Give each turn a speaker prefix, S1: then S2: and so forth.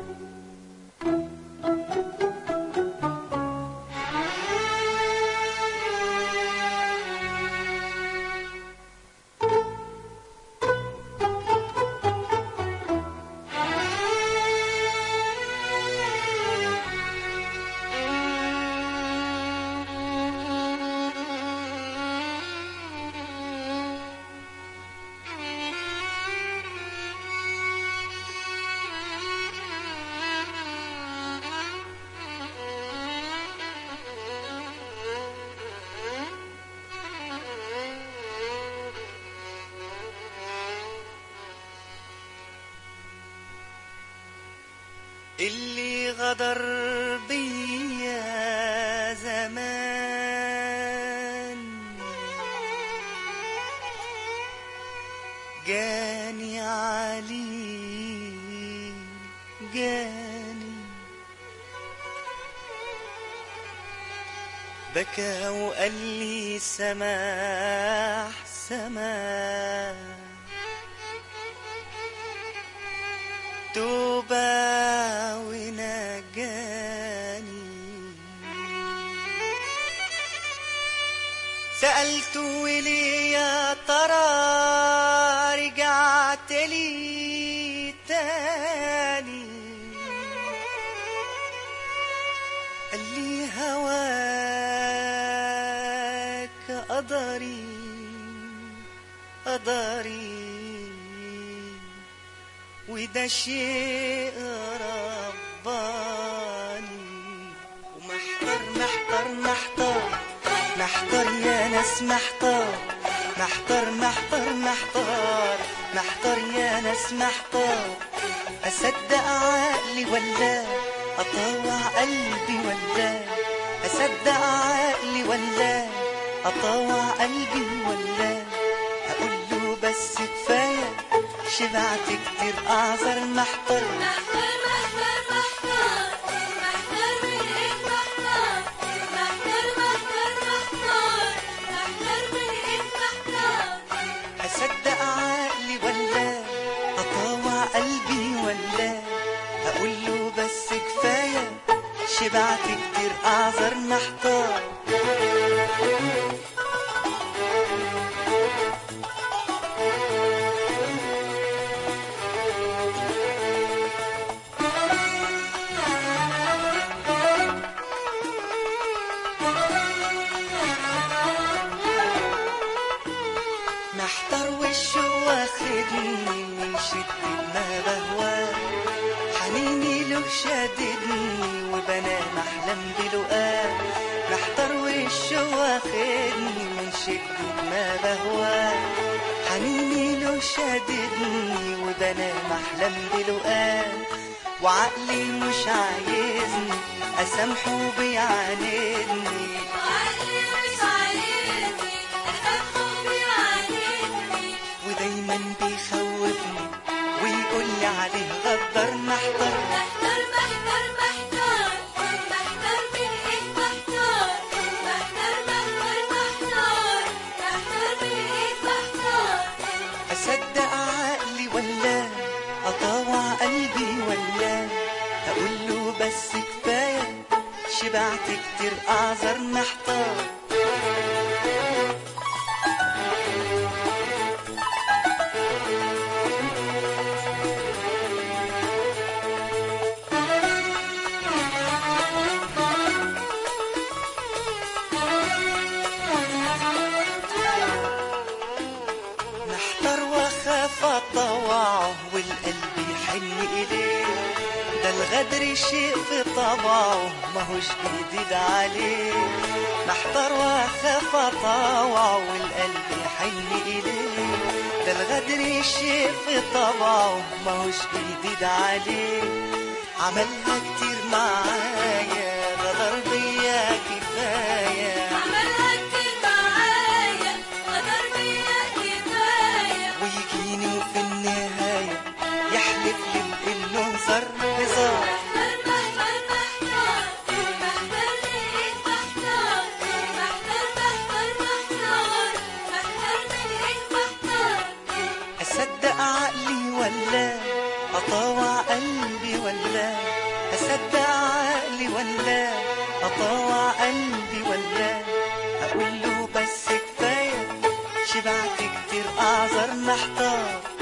S1: اللي غدر بيا زمان جاني علي جاني بكى وقال لي سماح سماح توبة ونجاني سألت ولي يا ترى رجعت لي تاني قال لي هواك قدري قدري وده شيء رباني ومحتار محتار محتار محتار يا ناس محتار محتار محتار محتار محتار يا ناس محتار أصدق عقلي ولا أطوع قلبي ولا أصدق عقلي ولا أطوع قلبي ولا أقول له بس كفاية شبعت كتير أعذر محتار
S2: محتار محتار محتار محتار من ايه محتار محتار محتار محتار محتار من ايه محتار
S1: أصدق عقلي ولا أطاوع قلبي ولا أقول له بس كفاية شبعت كتير أعذر محتار محتار وشه واخدني من شدة ما بهواه حنيني له شاددني وبنام احلم بلقاه محتار وشه واخدني من شدة ما بهواه حنيني له شاددني وبنام احلم بلقاه وعقلي مش عايزني اسامحه بيعاندني
S2: وعقلي مش عايزني أسامحه بيعاندني
S1: ودايما بيخوفني ويقول لي عليه غدر محتار
S2: محتار محتار محتار محتار من ايه محتار محتار محتار محتار محتار من ايه محتار
S1: اصدق عقلي ولا اطاوع قلبي ولا اقول له بس كفايه شبعت كتير اعذر محتار محتار واخاف اطوعه والقلب يحن اليه ده الغدر شيء في طبعه ماهوش جديد عليه محتار واخاف اطوعه والقلب يحن اليه ده الغدر شيء في طبعه ماهوش جديد عليه عملها كتير معايا غدر بيا كفايه
S2: عملها كتير معايا غدر بيا كفاية
S1: ويجيني وفي النهاية يحلف لي بإنه هزار هزار
S2: محتار محتار محتار محتار من ايه محتار محتار محتار محتار محتار من ايه محتار
S1: أصدق عقلي ولا أطاوع قلبي ولا اطوع قلبي ولا اقول له بس كفايه شبعت كتير اعذر محتار